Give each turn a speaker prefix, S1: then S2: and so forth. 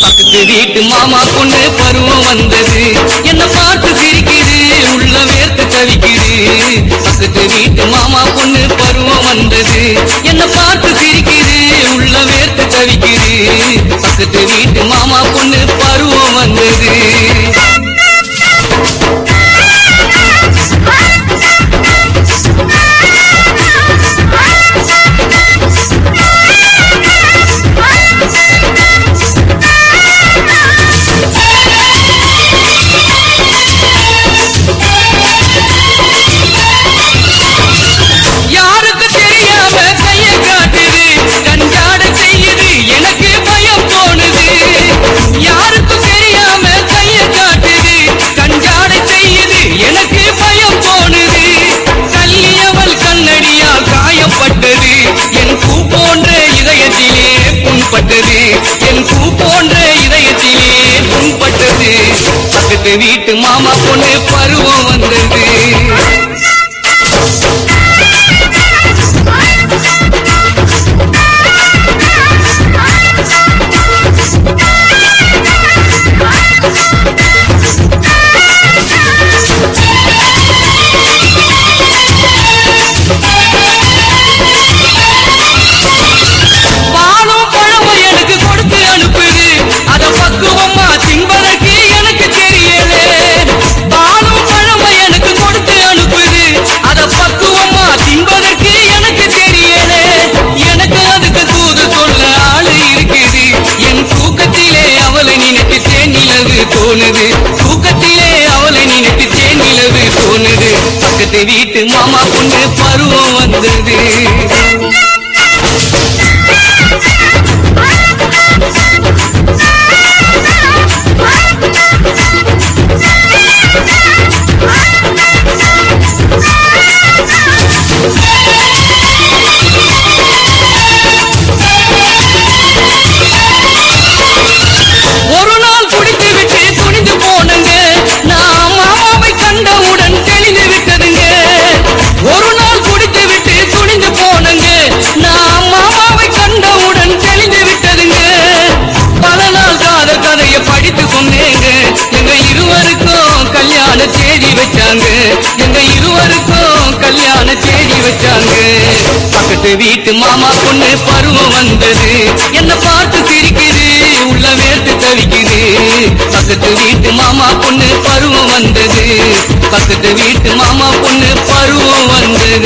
S1: பக்கத்து வீட்டு மாமா பொண்ணு பருவம் வந்தது என்ன பார்த்து சிரிக்குது உள்ள வேர்த்து தவிக்குது பக்கத்து வீட்டு மாமா பொண்ணு பருவம் வந்தது என்ன பார்த்து சிரிக்குது உள்ள வேர்த்து தவிக்குது பக்கத்து வீட்டு மாமா பொண்ணு பருவம் வந்தது யாருக்கு தெரியாம கைய காட்டுது கஞ்சாட செய்யுது எனக்கு பயம் தோணுது யாருக்கு தெரியாம கைய காட்டுது கஞ்சாட செய்யுது எனக்கு பயம் தோணுது கல்லியவள் கண்ணடியால் காயப்பட்டது என் பூ போன்ற இதயத்திலே புண்பட்டது என் பூ போன்ற இதயத்திலே புண்பட்டது பக்கத்து வீட்டு மாமா பொண்ணு பருவம் வந்தது பாலும் பழமும் எனக்கு கொடுத்து அனுப்புது அத பக்குவமா தின்பதற்கு எனக்கு தெரியல பாலும் பழமும் எனக்கு கொடுத்து அனுப்புது அத பக்குவமா தின்பதற்கு எனக்கு தெரியல எனக்கு அதுக்கு தூது சொல்ல ஆளு இருக்குது என் தூக்கத்திலே அவளை நினைத்து தேனிலவு தோணுது தூக்கத்திலே அவளை நினைத்து தேனிலவு தோணுது பக்கத்து வீட்டு மாமா பொண்ணு பருவம் வந்தது ஒரு நாள் குடித்து விட்டு துணிந்து போனங்க நான் மாமாவை கண்டவுடன் தெளிந்து விட்டதுங்க ஒரு நாள் குடித்து விட்டு துணிந்து போனங்க நான் மாமாவை கண்டவுடன் தெளிந்து விட்டதுங்க பல நாள் காத கதையை படித்து சொன்னேங்க எங்க இருவருக்கும் கல்யாண தேதி வச்சாங்க எங்க இருவருக்கும் கல்யாண தேதி வச்சாங்க பக்கத்து வீட்டு மாமா பொண்ணு பருவம் வந்தது என்ன பார்த்து சிரிக்குது உள்ள வேர்த்து தவிக்குது பக்கத்து வீட்டு மாமா பொண்ணு பருவம் வந்தது பக்கத்து வீட்டு மாமா பொண்ணு பருவம் வந்தது